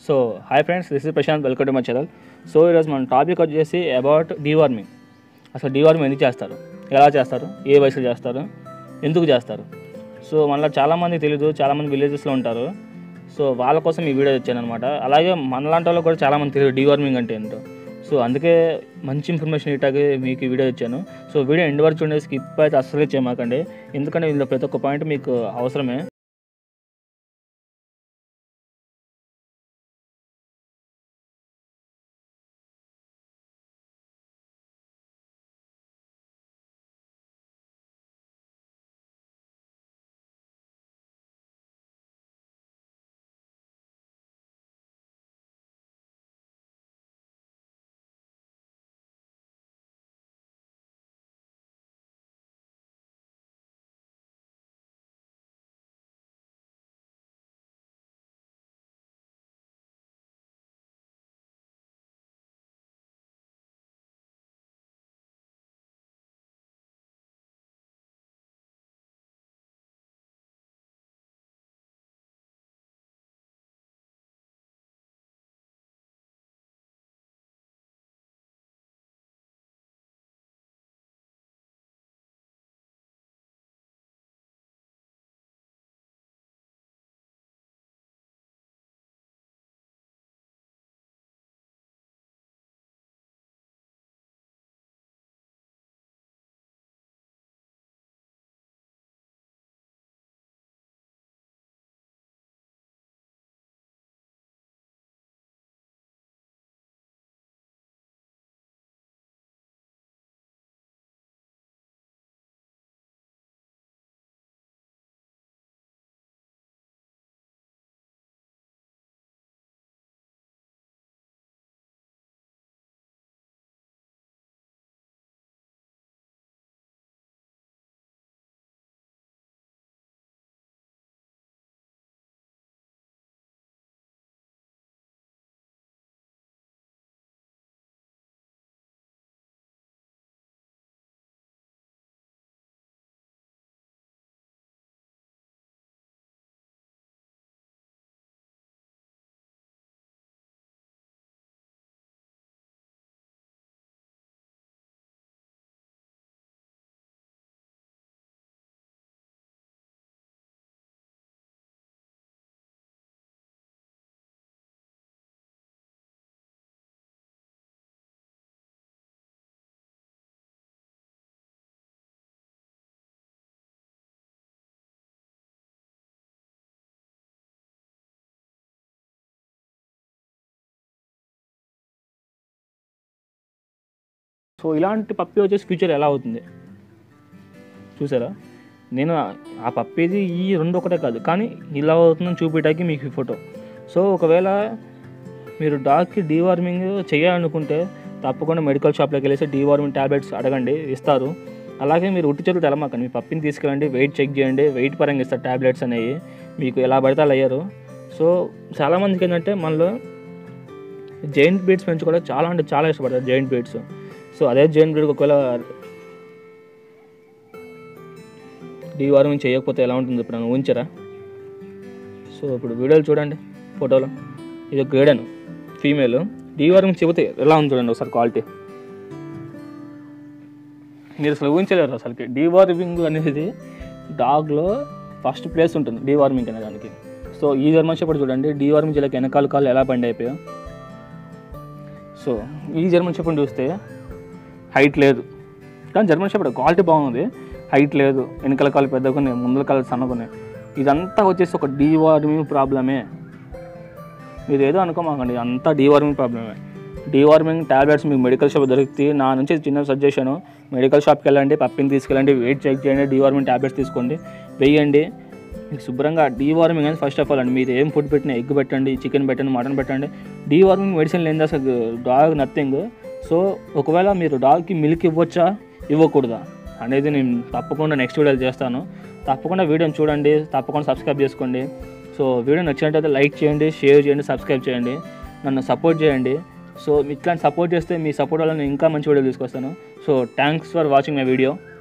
so hi friends this is Prashant welcome to my channel so ఈరోజు మన topic వచ్చేసి about deworming అసలు deworming ఎందుకు చేస్తారు ఎలా చేస్తారు ఏ వయసులో చేస్తారు ఎందుకు చేస్తారు సో మనలో చాలామంది తెలియదు చాలామంది విలేజెస్లో ఉంటారు సో వాళ్ళ కోసం ఈ వీడియో వచ్చాను అనమాట అలాగే మనలాంటి వాళ్ళకి కూడా చాలామంది తెలియదు డీవార్మింగ్ అంటే ఏంటో సో అందుకే మంచి ఇన్ఫర్మేషన్ ఇట్టాగే మీకు ఈ వీడియో ఇచ్చాను సో వీడియో ఎండ్ వరకు చూడండి స్కిప్ అయితే అస్సలే చేయమాకండి ఎందుకంటే ఇందులో ప్రతి ఒక్క పాయింట్ మీకు అవసరమే సో ఇలాంటి పప్పి వచ్చేసి ఫ్యూచర్ ఎలా అవుతుంది చూసారా నేను ఆ పప్పీది ఈ రెండు ఒకటే కాదు కానీ ఇలా అవుతుందని చూపించడానికి మీకు ఈ ఫోటో సో ఒకవేళ మీరు డాగ్కి డీవార్మింగ్ చేయాలనుకుంటే తప్పకుండా మెడికల్ షాప్లోకి వెళ్ళేసి డీవార్మింగ్ ట్యాబ్లెట్స్ అడగండి ఇస్తారు అలాగే మీరు ఉట్టి చేతులు తెలమాకండి మీ పప్పిని తీసుకెళ్ళండి వెయిట్ చెక్ చేయండి వెయిట్ పరంగా ఇస్తారు ట్యాబ్లెట్స్ అనేవి మీకు ఎలా పడితే అలా అయ్యారు సో చాలామందికి ఏంటంటే మనలో జైంట్ బీడ్స్ పెంచుకోవడం చాలా అంటే చాలా ఇష్టపడతారు జైంట్ బీడ్స్ సో అదే జైంట్ బ్రీడ్ ఒకవేళ డీవార్మింగ్ చేయకపోతే ఎలా ఉంటుంది ఇప్పుడు నన్ను ఊహించరా సో ఇప్పుడు వీడియోలు చూడండి ఫోటోలో ఇది గ్రేడన్ ఫీమేల్ డీవార్మింగ్ చెబితే ఎలా ఉంది చూడండి ఒకసారి క్వాలిటీ మీరు అసలు ఊహించలేరు అసలుకి డీవార్మింగ్ అనేది డాగ్లో ఫస్ట్ ప్లేస్ ఉంటుంది డీవార్మింగ్ అనే దానికి సో ఈ జర్మన్ షెపర్డ్ చూడండి డీవార్మింగ్ చేయలేక వెనకాల కాళ్ళు ఎలా బండి అయిపోయా సో ఈ జర్మన్ షెపర్డ్ చూస్తే హైట్ లేదు కానీ జర్మన్ షెపర్డ్ క్వాలిటీ బాగుంది హైట్ లేదు వెనకాల కాలు పెద్దగున్నాయి ముందల కాలు సన్నగున్నాయి ఇదంతా వచ్చేసి ఒక డీవార్మింగ్ ప్రాబ్లమే మీరు ఏదో అనుకోమాకండి అంతా డీవార్మింగ్ ప్రాబ్లమే డీవార్మింగ్ ట్యాబ్లెట్స్ మీకు మెడికల్ షాప్ దొరుకుతాయి నా నుంచి చిన్న సజెషన్ మెడికల్ షాప్కి వెళ్ళండి పప్పిని తీసుకెళ్ళండి వెయిట్ చెక్ చేయండి డీవార్మింగ్ ట్యాబ్లెట్స్ తీసుకోండి వేయండి మీకు శుభ్రంగా డీవార్మింగ్ అనేది ఫస్ట్ ఆఫ్ ఆల్ అండి మీరు ఏం ఫుడ్ పెట్టినా ఎగ్ పెట్టండి చికెన్ పెట్టండి మటన్ పెట్టండి డీవార్మింగ్ మెడిసిన్ లేని అసలు డాగ్ నథింగ్ సో ఒకవేళ మీరు డాగ్కి మిల్క్ ఇవ్వచ్చా ఇవ్వకూడదా అనేది నేను తప్పకుండా నెక్స్ట్ వీడియోలో చేస్తాను తప్పకుండా వీడియోని చూడండి తప్పకుండా సబ్స్క్రైబ్ చేసుకోండి సో వీడియో నచ్చినట్టయితే లైక్ చేయండి షేర్ చేయండి సబ్స్క్రైబ్ చేయండి నన్ను సపోర్ట్ చేయండి సో ఇట్లాంటి సపోర్ట్ చేస్తే మీ సపోర్ట్ వల్ల నేను ఇంకా మంచి వీడియో తీసుకొస్తాను so thanks for watching my video